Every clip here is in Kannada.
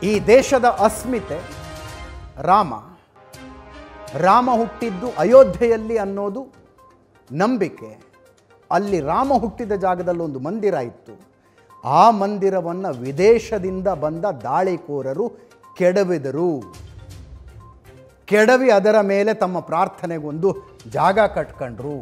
ಈ ದೇಶದ ಅಸ್ಮಿತೆ ರಾಮ ರಾಮ ಹುಟ್ಟಿದ್ದು ಅಯೋಧ್ಯೆಯಲ್ಲಿ ಅನ್ನೋದು ನಂಬಿಕೆ ಅಲ್ಲಿ ರಾಮ ಹುಟ್ಟಿದ ಜಾಗದಲ್ಲಿ ಒಂದು ಮಂದಿರ ಇತ್ತು ಆ ಮಂದಿರವನ್ನು ವಿದೇಶದಿಂದ ಬಂದ ದಾಳಿಕೋರರು ಕೆಡವಿದರು ಕೆಡವಿ ಅದರ ಮೇಲೆ ತಮ್ಮ ಪ್ರಾರ್ಥನೆಗೊಂದು ಜಾಗ ಕಟ್ಕೊಂಡ್ರು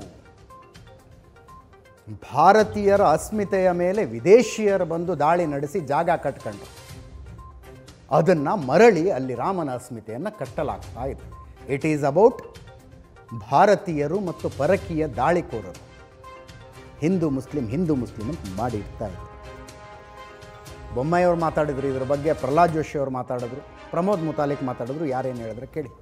ಭಾರತೀಯರ ಅಸ್ಮಿತೆಯ ಮೇಲೆ ವಿದೇಶಿಯರು ಬಂದು ದಾಳಿ ನಡೆಸಿ ಜಾಗ ಕಟ್ಕೊಂಡ್ರು ಅದನ್ನು ಮರಳಿ ಅಲ್ಲಿ ರಾಮನ ಅಸ್ಮಿತೆಯನ್ನು ಕಟ್ಟಲಾಗ್ತಾ ಇದೆ ಇಟ್ ಈಸ್ ಅಬೌಟ್ ಭಾರತೀಯರು ಮತ್ತು ಪರಕೀಯ ದಾಳಿಕೋರರು ಹಿಂದೂ ಮುಸ್ಲಿಂ ಹಿಂದೂ ಮುಸ್ಲಿಂ ಅಂತ ಮಾಡಿರ್ತಾ ಇದ್ರು ಬೊಮ್ಮಾಯಿಯವ್ರು ಮಾತಾಡಿದ್ರು ಇದ್ರ ಬಗ್ಗೆ ಪ್ರಹ್ಲಾದ್ ಜೋಶಿ ಅವರು ಮಾತಾಡಿದ್ರು ಪ್ರಮೋದ್ ಮುತಾಲಿಕ್ ಮಾತಾಡಿದ್ರು ಯಾರೇನು ಹೇಳಿದ್ರೆ ಕೇಳಿ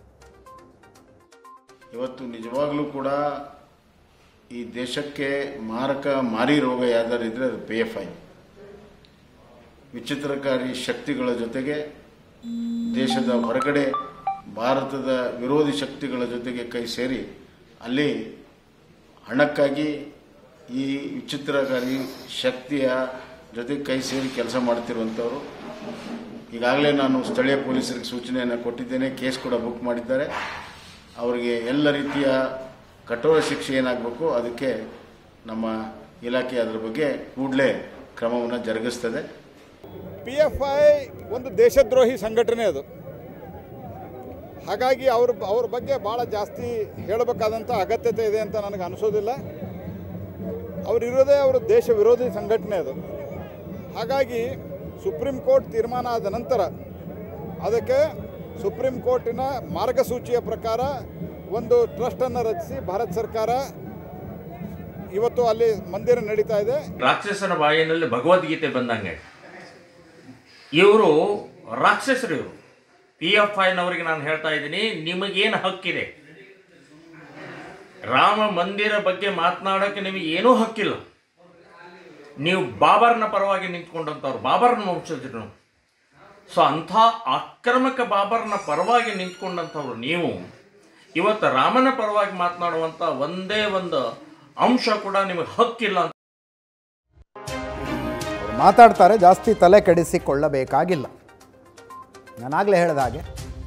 ಇವತ್ತು ನಿಜವಾಗ್ಲೂ ಕೂಡ ಈ ದೇಶಕ್ಕೆ ಮಾರಕ ಮಾರಿ ರೋಗ ಯಾವ್ದಾರು ಇದ್ರೆ ಅದು ಪಿ ಎಫ್ ಐ ವಿಚಿತ್ರಕಾರಿ ಶಕ್ತಿಗಳ ಜೊತೆಗೆ ದೇಶದ ಹೊರಗಡೆ ಭಾರತದ ವಿರೋಧಿ ಶಕ್ತಿಗಳ ಜೊತೆಗೆ ಕೈ ಸೇರಿ ಅಲ್ಲಿ ಹಣಕ್ಕಾಗಿ ಈ ವಿಚಿತ್ರಕಾರಿ ಶಕ್ತಿಯ ಜೊತೆ ಕೈ ಸೇರಿ ಕೆಲಸ ಮಾಡ್ತಿರುವಂಥವ್ರು ಈಗಾಗಲೇ ನಾನು ಸ್ಥಳೀಯ ಪೊಲೀಸರಿಗೆ ಸೂಚನೆಯನ್ನು ಕೊಟ್ಟಿದ್ದೇನೆ ಕೇಸ್ ಕೂಡ ಬುಕ್ ಮಾಡಿದ್ದಾರೆ ಅವರಿಗೆ ಎಲ್ಲ ರೀತಿಯ ಕಠೋರ ಶಿಕ್ಷೆ ಏನಾಗಬೇಕು ಅದಕ್ಕೆ ನಮ್ಮ ಇಲಾಖೆ ಅದರ ಬಗ್ಗೆ ಕೂಡಲೇ ಕ್ರಮವನ್ನು ಜರುಗಿಸ್ತದೆ ಪಿ ಎಫ್ ಐ ಒಂದು ದೇಶದ್ರೋಹಿ ಸಂಘಟನೆ ಅದು ಹಾಗಾಗಿ ಅವ್ರ ಅವ್ರ ಬಗ್ಗೆ ಭಾಳ ಜಾಸ್ತಿ ಹೇಳಬೇಕಾದಂಥ ಅಗತ್ಯತೆ ಇದೆ ಅಂತ ನನಗೆ ಅನಿಸೋದಿಲ್ಲ ಅವರಿರೋದೇ ಅವರ ದೇಶ ವಿರೋಧಿ ಸಂಘಟನೆ ಅದು ಹಾಗಾಗಿ ಸುಪ್ರೀಂ ಕೋರ್ಟ್ ತೀರ್ಮಾನ ಆದ ನಂತರ ಅದಕ್ಕೆ ಸುಪ್ರೀಂ ಕೋರ್ಟಿನ ಮಾರ್ಗಸೂಚಿಯ ಪ್ರಕಾರ ಒಂದು ಟ್ರಸ್ಟನ್ನು ರಚಿಸಿ ಭಾರತ ಸರ್ಕಾರ ಇವತ್ತು ಅಲ್ಲಿ ಮಂದಿರ ನಡೀತಾ ಇದೆ ರಾಕ್ಷಸನ ಬಾಯಿನಲ್ಲಿ ಭಗವದ್ಗೀತೆ ಬಂದಂಗೆ ಇವರು ರಾಕ್ಷಸರು ಇವರು ಪಿ ಎಫ್ ಐನವರಿಗೆ ನಾನು ಹೇಳ್ತಾ ಇದ್ದೀನಿ ನಿಮಗೇನು ಹಕ್ಕಿದೆ ರಾಮ ಮಂದಿರ ಬಗ್ಗೆ ಮಾತನಾಡೋಕ್ಕೆ ನಿಮಗೆ ಏನೂ ಹಕ್ಕಿಲ್ಲ ನೀವು ಬಾಬರ್ನ ಪರವಾಗಿ ನಿಂತ್ಕೊಂಡಂಥವ್ರು ಬಾಬರ್ನ ವಂಶಜರು ನಾವು. ಸೊ ಅಂಥ ಆಕ್ರಮಕ ಬಾಬರ್ನ ಪರವಾಗಿ ನಿಂತ್ಕೊಂಡಂಥವ್ರು ನೀವು ಇವತ್ತು ರಾಮನ ಪರವಾಗಿ ಮಾತನಾಡುವಂಥ ಒಂದೇ ಒಂದು ಅಂಶ ಕೂಡ ನಿಮಗೆ ಹಕ್ಕಿಲ್ಲ ಅಂತ ಅವ್ರು ಮಾತಾಡ್ತಾರೆ ಜಾಸ್ತಿ ತಲೆ ಕೆಡಿಸಿಕೊಳ್ಳಬೇಕಾಗಿಲ್ಲ ನಾನಾಗಲೇ ಹೇಳಿದ ಹಾಗೆ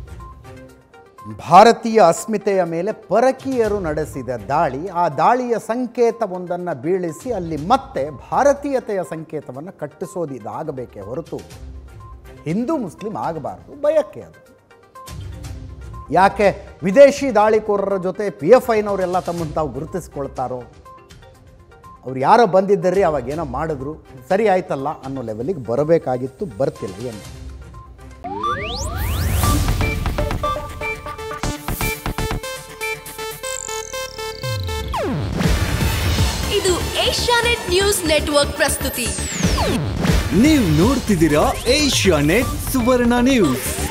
ಭಾರತೀಯ ಅಸ್ಮಿತೆಯ ಮೇಲೆ ಪರಕೀಯರು ನಡೆಸಿದ ದಾಳಿ ಆ ದಾಳಿಯ ಸಂಕೇತವೊಂದನ್ನು ಬೀಳಿಸಿ ಅಲ್ಲಿ ಮತ್ತೆ ಭಾರತೀಯತೆಯ ಸಂಕೇತವನ್ನು ಕಟ್ಟಿಸೋದು ಇದಾಗಬೇಕೇ ಹೊರತು ಹಿಂದೂ ಮುಸ್ಲಿಂ ಆಗಬಾರ್ದು ಬಯಕೆ ಅದು ಯಾಕೆ ವಿದೇಶಿ ದಾಳಿಕೋರರ ಜೊತೆ ಪಿ ಎಫ್ ಐನವರೆಲ್ಲ ತಮ್ಮನ್ನು ತಾವು ಗುರುತಿಸ್ಕೊಳ್ತಾರೋ ಅವ್ರು ಯಾರೋ ಬಂದಿದ್ದರ್ರಿ ಅವಾಗ ಏನೋ ಮಾಡಿದ್ರು ಸರಿ ಆಯ್ತಲ್ಲ ಅನ್ನೋ ಲೆವೆಲಿಗೆ ಬರಬೇಕಾಗಿತ್ತು ಬರ್ತಿಲ್ಲ ಏನು ಇದು ಏಷ್ಯಾನೆಟ್ ನ್ಯೂಸ್ ನೆಟ್ವರ್ಕ್ ಪ್ರಸ್ತುತಿ ನೀವು ನೋಡ್ತಿದ್ದೀರಾ ಏಷ್ಯಾ ನೆಟ್ ಸುವರ್ಣ ನ್ಯೂಸ್